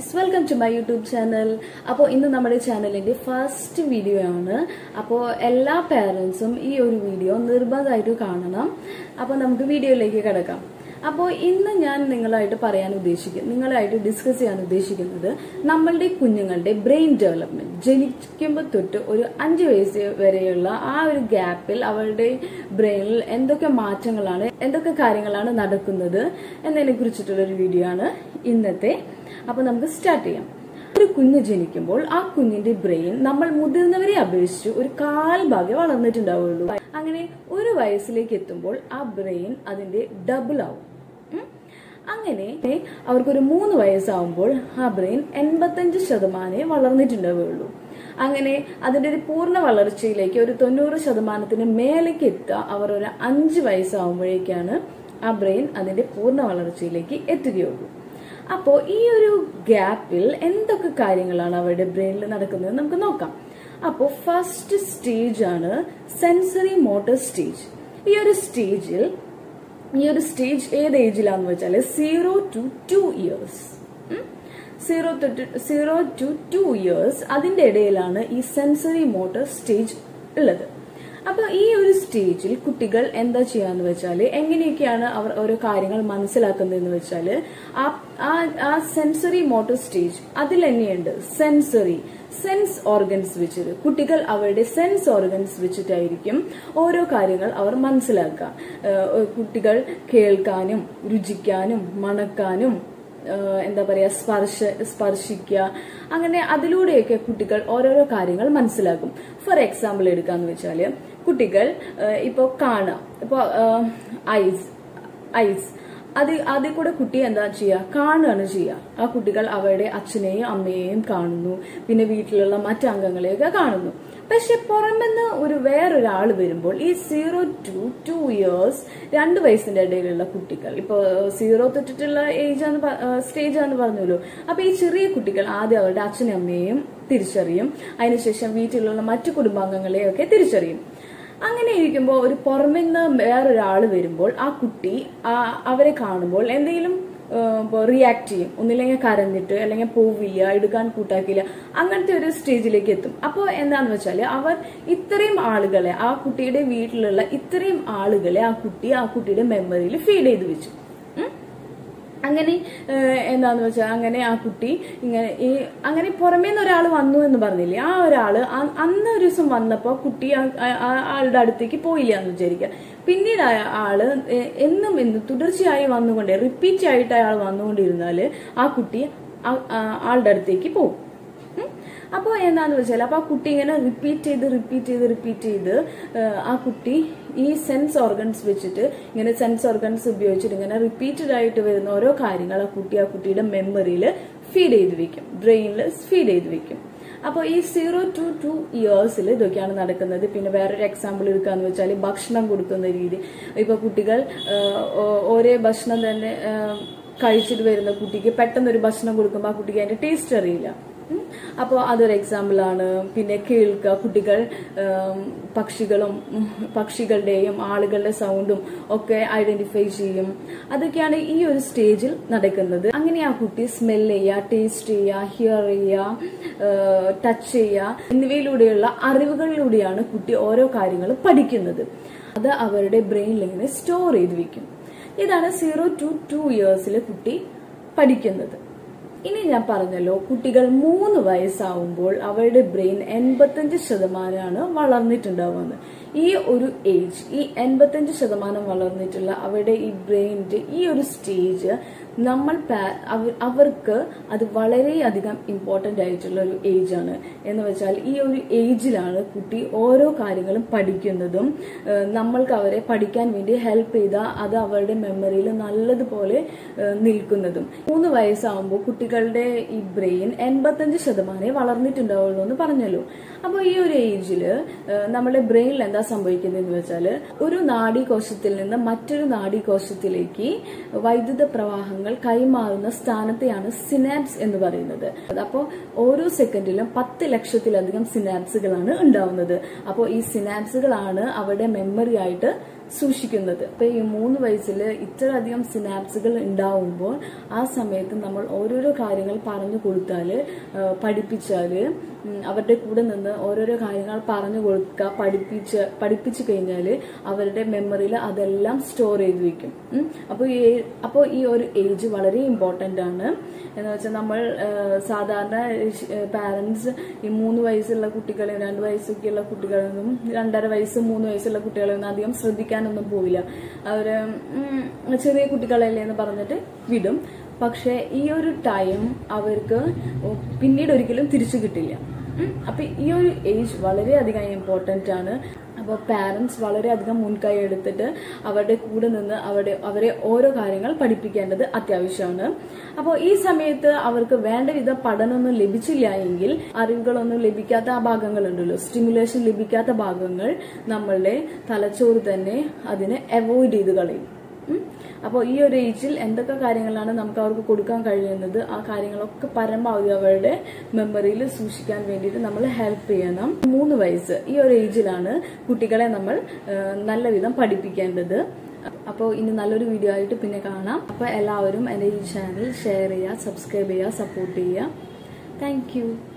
Guys welcome to my YouTube channel അപ്പോൾ ഇന്ന് നമ്മുടെ ചാനലിന്റെ ഫസ്റ്റ് വീഡിയോ ആണ് അപ്പോൾ എല്ലാ പേരൻസും ഈ ഒരു വീഡിയോ നിർബന്ധമായിട്ട് കാണണം അപ്പോൾ നമുക്ക് വീഡിയോയിലേക്ക് കിടക്കാം അപ്പോൾ ഇന്ന് ഞാൻ നിങ്ങളായിട്ട് പറയാൻ ഉദ്ദേശിക്കുന്നത് നിങ്ങളായിട്ട് ഡിസ്കസ് ചെയ്യാൻ ഉദ്ദേശിക്കുന്നത് നമ്മളുടെ കുഞ്ഞുങ്ങളുടെ ബ്രെയിൻ ഡെവലപ്മെന്റ് ജനിക്കുമ്പോൾ തൊട്ട് ഒരു അഞ്ച് വയസ്സ് വരെയുള്ള ആ ഒരു ഗ്യാപ്പിൽ അവളുടെ ബ്രെയിനിൽ എന്തൊക്കെ മാറ്റങ്ങളാണ് എന്തൊക്കെ കാര്യങ്ങളാണ് നടക്കുന്നത് എന്നതിനെ കുറിച്ചിട്ടുള്ള ഒരു വീഡിയോ ആണ് ഇന്നത്തെ അപ്പൊ നമുക്ക് സ്റ്റാർട്ട് ചെയ്യാം ഒരു കുഞ്ഞ് ജനിക്കുമ്പോൾ ആ കുഞ്ഞിന്റെ ബ്രെയിൻ നമ്മൾ മുതിർന്നവരെ അപേക്ഷിച്ച് ഒരു കാൽ ഭാഗ്യം വളർന്നിട്ടുണ്ടാവുള്ളൂ അങ്ങനെ ഒരു വയസ്സിലേക്ക് എത്തുമ്പോൾ ആ ബ്രെയിൻ അതിന്റെ ഡബിൾ ആവും ഉം. അങ്ങനെ അവർക്കൊരു മൂന്ന് വയസ്സാവുമ്പോൾ ആ ബ്രെയിൻ എൺപത്തഞ്ച് ശതമാനമേ വളർന്നിട്ടുണ്ടാവുകയുള്ളൂ അങ്ങനെ അതിന്റെ ഒരു പൂർണ്ണ വളർച്ചയിലേക്ക് ഒരു തൊണ്ണൂറ് ശതമാനത്തിന് മേലേക്ക് എത്തുക അവർ ഒരു അഞ്ച് വയസ്സാവുമ്പോഴേക്കാണ് ആ ബ്രെയിൻ അതിന്റെ പൂർണ്ണ വളർച്ചയിലേക്ക് എത്തുകയുള്ളൂ അപ്പോൾ ഈ ഒരു ഗ്യാപ്പിൽ എന്തൊക്കെ കാര്യങ്ങളാണ് അവരുടെ ബ്രെയിനിൽ നടക്കുന്നത് നമുക്ക് നോക്കാം അപ്പോൾ ഫസ്റ്റ് സ്റ്റേജ് ആണ് സെൻസറി മോട്ടോർ സ്റ്റേജ് ഈ ഒരു സ്റ്റേജിൽ ഈ ഒരു സ്റ്റേജ് ഏത് ഏജിലാന്ന് വെച്ചാൽ zero to two years zero തൊട്ട് സീറോ ടു ടു ഇയേഴ്സ് അതിന്റെ ഇടയിലാണ് ഈ സെൻസറി മോട്ടോർ സ്റ്റേജ് ഉള്ളത് അപ്പൊ ഈ ഒരു സ്റ്റേജിൽ കുട്ടികൾ എന്താ ചെയ്യാന്ന് വെച്ചാല് എങ്ങനെയൊക്കെയാണ് അവർ ഓരോ കാര്യങ്ങൾ മനസ്സിലാക്കുന്നതെന്ന് വെച്ചാല് ആ ആ- ആ സെൻസറി മോട്ടോർ സ്റ്റേജ് അതിൽ തന്നെയുണ്ട് സെൻസറി സെൻസ് ഓർഗൻസ് വെച്ചിട്ട് കുട്ടികൾ അവരുടെ സെൻസ് ഓർഗൻസ് വെച്ചിട്ടായിരിക്കും ഓരോ കാര്യങ്ങൾ അവർ മനസ്സിലാക്കുക ഏഹ് കുട്ടികൾ കേൾക്കാനും രുചിക്കാനും മണക്കാനും ഏഹ് എന്താ പറയാ സ്പർശ സ്പർശിക്കുക അങ്ങനെ അതിലൂടെയൊക്കെ കുട്ടികൾ ഓരോരോ കാര്യങ്ങൾ മനസ്സിലാക്കും ഫോർ എക്സാമ്പിൾ എടുക്കാന്ന് വെച്ചാല് കുട്ടികൾ ഏഹ് ഇപ്പൊ കാണാം ഇപ്പൊ ഐസ് ഐസ് അത് അതിൽ കൂടെ കുട്ടി എന്താ ചെയ്യുക കാണുകയാണ് ചെയ്യുക ആ കുട്ടികൾ അവരുടെ അച്ഛനെയും അമ്മയെയും കാണുന്നു പിന്നെ വീട്ടിലുള്ള മറ്റംഗങ്ങളെയൊക്കെ കാണുന്നു പക്ഷെ പുറമെന്ന് ഒരു വേറൊരാൾ വരുമ്പോൾ ഈ സീറോ ടു ടു ഇയേഴ്സ് രണ്ട് വയസ്സിന്റെ ഇടയിലുള്ള കുട്ടികൾ ഇപ്പൊ സീറോ തൊട്ടിട്ടുള്ള ഏജ് ആണ് സ്റ്റേജ് ആണെന്ന് പറഞ്ഞല്ലോ അപ്പൊ ഈ ചെറിയ കുട്ടികൾ ആദ്യം അവരുടെ അച്ഛനും അമ്മയെയും തിരിച്ചറിയും അതിനുശേഷം വീട്ടിലുള്ള മറ്റു കുടുംബാംഗങ്ങളെയൊക്കെ തിരിച്ചറിയും അങ്ങനെ ഇരിക്കുമ്പോൾ ഒരു പുറമെന്ന് വേറൊരാൾ വരുമ്പോൾ ആ കുട്ടി ആ- അവരെ കാണുമ്പോൾ എന്തെങ്കിലും റിയാക്ട് ചെയ്യും ഒന്നില്ലെങ്കിൽ കരഞ്ഞിട്ട് അല്ലെങ്കിൽ പോവില്ല എടുക്കാൻ കൂട്ടാക്കില്ല അങ്ങനത്തെ ഒരു സ്റ്റേജിലേക്ക് എത്തും അപ്പോൾ എന്താന്ന് വെച്ചാൽ അവർ ഇത്രയും ആളുകളെ ആ കുട്ടിയുടെ വീട്ടിലുള്ള ഇത്രയും ആളുകളെ ആ കുട്ടി ആ കുട്ടിയുടെ മെമ്മറിയിൽ ഫീഡ് ചെയ്ത് വെച്ചു ഉം? അങ്ങനെ ഏഹ്, എന്താന്ന് വെച്ചാൽ അങ്ങനെ ആ കുട്ടി ഇങ്ങനെ ഈ അങ്ങനെ പുറമേന്ന് ഒരാൾ വന്നു എന്ന് പറഞ്ഞില്ലേ ആ ഒരാള് അ- അന്ന് ഒരു ദിവസം വന്നപ്പോ കുട്ടി ആ- ആ- ആ ആളുടെ അടുത്തേക്ക് പോയില്ല എന്ന് വിചാരിക്കുക പിന്നീട് ആ ആള് എ- എന്നും എന്നും തുടർച്ചയായി വന്നുകൊണ്ട് റിപ്പീറ്റ് ആയിട്ട് അയാൾ വന്നുകൊണ്ടിരുന്നാല് ആ കുട്ടി ആ- ആ ആളുടെ അടുത്തേക്ക് പോകും ഉം. അപ്പോൾ എന്താന്ന് വെച്ചാൽ അപ്പൊ ആ കുട്ടി ഇങ്ങനെ റിപ്പീറ്റ് ചെയ്ത് റിപ്പീറ്റ് ചെയ്ത് റിപ്പീറ്റ് ചെയ്ത് ഏഹ്, ആ കുട്ടി ഈ സെൻസ് ഓർഗൻസ് വെച്ചിട്ട് ഇങ്ങനെ സെൻസ് ഓർഗൻസ് ഉപയോഗിച്ചിട്ട് ഇങ്ങനെ റിപ്പീറ്റഡ് ആയിട്ട് വരുന്ന ഓരോ കാര്യങ്ങൾ ആ കുട്ടി ആ കുട്ടിയുടെ മെമ്മറിയിൽ ഫീഡ് ചെയ്ത് വെക്കും ബ്രെയിനിൽ ഫീഡ് ചെയ്ത് വെക്കും അപ്പോൾ ഈ സീറോ ടു ടു ഇയേഴ്സിൽ ഇതൊക്കെയാണ് നടക്കുന്നത് പിന്നെ വേറൊരു എക്സാമ്പിൾ എടുക്കാന്ന് വെച്ചാൽ ഭക്ഷണം കൊടുക്കുന്ന രീതി ഇപ്പൊ കുട്ടികൾ ഏഹ്, ഓ- ഓരോ ഭക്ഷണം തന്നെ ഏഹ്, കഴിച്ചിട്ട് വരുന്ന കുട്ടിക്ക് പെട്ടെന്ന് ഒരു ഭക്ഷണം കൊടുക്കുമ്പോൾ ആ കുട്ടിക്ക് അതിന്റെ ടേസ്റ്റ് അറിയില്ല അപ്പോൾ അതൊരു എക്സാമ്പിൾ ആണ് പിന്നെ കേൾക്കുക കുട്ടികൾ ഉം, പക്ഷികളും ഉം, പക്ഷികളുടെയും ആളുകളുടെ സൗണ്ടും ഒക്കെ ഐഡന്റിഫൈ ചെയ്യും അതൊക്കെയാണ് ഈ ഒരു സ്റ്റേജിൽ നടക്കുന്നത് അങ്ങനെ ആ കുട്ടി സ്മെൽ ചെയ്യുക ടേസ്റ്റ് ചെയ്യുക ഹിയർ ചെയ്യുക ടച്ച് ചെയ്യുക എന്നിവയിലൂടെയുള്ള അറിവുകളിലൂടെയാണ് കുട്ടി ഓരോ കാര്യങ്ങളും പഠിക്കുന്നത് അത് അവരുടെ ബ്രെയിനിൽ ഇങ്ങനെ സ്റ്റോർ ചെയ്ത് വെക്കും ഇതാണ് സീറോ ടു ടു ഇയേഴ്സിലെ കുട്ടി പഠിക്കുന്നത് ഇനി ഞാൻ പറഞ്ഞല്ലോ കുട്ടികൾ മൂന്ന് വയസ്സാവുമ്പോൾ അവരുടെ ബ്രെയിൻ എൺപത്തഞ്ച് ശതമാനമാണ് വളർന്നിട്ടുണ്ടാവുന്നത് ഈ ഒരു ഏജ് ഈ എൺപത്തഞ്ച് ശതമാനം വളർന്നിട്ടുള്ള അവരുടെ ഈ ബ്രെയിനിന്റെ ഈ ഒരു സ്റ്റേജ് നമ്മൾ പാ- അവ- അവർക്ക് അത് വളരെയധികം ഇമ്പോർട്ടന്റ് ആയിട്ടുള്ള ഒരു ഏജ് ആണ് എന്ന് വെച്ചാൽ ഈ ഒരു ഏജിലാണ് കുട്ടി ഓരോ കാര്യങ്ങളും പഠിക്കുന്നതും ഏഹ് നമ്മൾക്ക് അവരെ പഠിക്കാൻ വേണ്ടി ഹെൽപ്പ് ചെയ്താൽ അത് അവരുടെ മെമ്മറിയിൽ നല്ലതുപോലെ ഏഹ് നിൽക്കുന്നതും മൂന്ന് വയസ്സാകുമ്പോൾ കുട്ടികളുടെ ഈ ബ്രെയിൻ എൺപത്തഞ്ച് ശതമാനമേ വളർന്നിട്ടുണ്ടാവുള്ളൂ എന്ന് പറഞ്ഞല്ലോ അപ്പോൾ ഈ ഒരു ഏജിൽ നമ്മുടെ ബ്രെയിനിൽ എന്താ സംഭവിക്കുന്നതെന്ന് വെച്ചാൽ ഒരു നാഡീകോശത്തിൽ നിന്ന് മറ്റൊരു നാഡീകോശത്തിലേക്ക് വൈദ്യുത പ്രവാഹങ്ങൾ കൈമാറുന്ന സ്ഥാനത്തെയാണ് സിനാപ്സ് എന്ന് പറയുന്നത് അപ്പോൾ ഓരോ സെക്കൻഡിലും പത്ത് ലക്ഷത്തിലധികം സിനാപ്സുകളാണ് ഉണ്ടാവുന്നത് അപ്പോൾ ഈ സിനാപ്സുകളാണ് അവരുടെ മെമ്മറി ആയിട്ട് സൂക്ഷിക്കുന്നത് ഇപ്പൊ ഈ മൂന്ന് വയസ്സിൽ ഇത്രയധികം സിനാപ്സുകൾ ഉണ്ടാവുമ്പോൾ ആ സമയത്ത് നമ്മൾ ഓരോരോ കാര്യങ്ങൾ പറഞ്ഞു കൊടുത്താല് ആ, ചെയ്യിപ്പിച്ചാല് ഉം, അവരുടെ കൂടെ നിന്ന് ഓരോരോ കാര്യങ്ങൾ പറഞ്ഞു കൊടുക്കുക പഠിപ്പിച്ച് പഠിപ്പിച്ചു കഴിഞ്ഞാൽ അവരുടെ മെമ്മറിയിൽ അതെല്ലാം സ്റ്റോർ ചെയ്ത് വെക്കും ഉം. അപ്പോൾ ഈ അപ്പോൾ ഈ ഒരു ഏജ് വളരെ ഇമ്പോർട്ടന്റ് ആണ് എന്ന് വെച്ചാൽ നമ്മൾ ആ, സാധാരണ പാരന്റ്സ് ഈ മൂന്ന് വയസ്സുള്ള കുട്ടികളെയും രണ്ട് വയസ്സൊക്കെയുള്ള കുട്ടികളെയൊന്നും രണ്ടര വയസ്സ് മൂന്ന് വയസ്സുള്ള കുട്ടികളെയൊന്നും അധികം ശ്രദ്ധിക്കാനൊന്നും പോവില്ല അവര് ഉം, ചെറിയ കുട്ടികളല്ലേ എന്ന് പറഞ്ഞിട്ട് വിടും പക്ഷെ ഈ ഒരു ടൈം അവർക്ക് പിന്നീട് ഒരിക്കലും തിരിച്ചു കിട്ടില്ല ഉം. അപ്പൊ ഈ ഒരു ഏജ് വളരെയധികം ഇമ്പോർട്ടന്റ് ആണ് അപ്പോൾ പാരന്റ്സ് വളരെയധികം മുൻകൈ എടുത്തിട്ട് അവരുടെ കൂടെ നിന്ന് അവരുടെ അവരെ ഓരോ കാര്യങ്ങൾ പഠിപ്പിക്കേണ്ടത് അത്യാവശ്യമാണ് അപ്പോൾ ഈ സമയത്ത് അവർക്ക് വേണ്ട വിധ പഠനമൊന്നും ലഭിച്ചില്ല എങ്കിൽ അറിവുകളൊന്നും ലഭിക്കാത്ത ആ ഭാഗങ്ങളുണ്ടല്ലോ സ്റ്റിമുലേഷൻ ലഭിക്കാത്ത ഭാഗങ്ങൾ നമ്മളുടെ തലച്ചോറ് തന്നെ അതിനെ അവോയ്ഡ് ചെയ്ത് കളയും ഉം. അപ്പോൾ ഈ ഒരു ഏജിൽ എന്തൊക്കെ കാര്യങ്ങളാണ് നമുക്ക് അവർക്ക് കൊടുക്കാൻ കഴിയുന്നത് ആ കാര്യങ്ങളൊക്കെ പരമാവധി അവരുടെ മെമ്മറിയിൽ സൂക്ഷിക്കാൻ വേണ്ടിയിട്ട് നമ്മൾ ഹെൽപ്പ് ചെയ്യണം മൂന്ന് വയസ്സ് ഈ ഒരു ഏജിലാണ് കുട്ടികളെ നമ്മൾ ആ, നല്ല വിധം പഠിപ്പിക്കേണ്ടത് അപ്പോൾ ഇനി നല്ലൊരു വീഡിയോ ആയിട്ട് പിന്നെ കാണാം അപ്പോൾ എല്ലാവരും എൻ്റെ ഈ ചാനൽ ഷെയർ ചെയ്യുക സബ്സ്ക്രൈബ് ചെയ്യുക സപ്പോർട്ട് ചെയ്യുക താങ്ക്